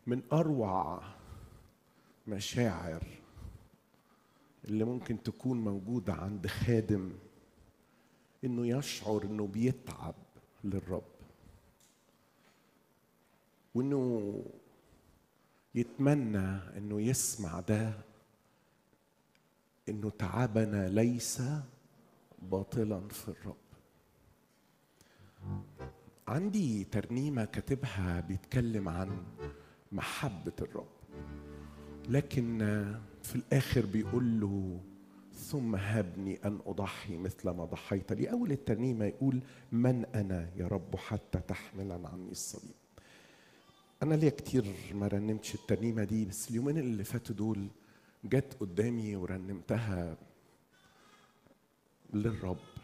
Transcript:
من اروع مشاعر اللي ممكن تكون موجوده عند خادم انه يشعر انه بيتعب للرب وانه يتمنى انه يسمع ده انه تعبنا ليس باطلا في الرب عندي ترنيمه كاتبها بيتكلم عن محبه الرب لكن في الاخر بيقول له ثم هبني ان اضحي مثل ما ضحيت لي اول الترنيمه يقول من انا يا رب حتى تحملا عني الصليب انا ليا كتير ما رنمتش الترنيمه دي بس اليومين اللي فاتوا دول جت قدامي ورنمتها للرب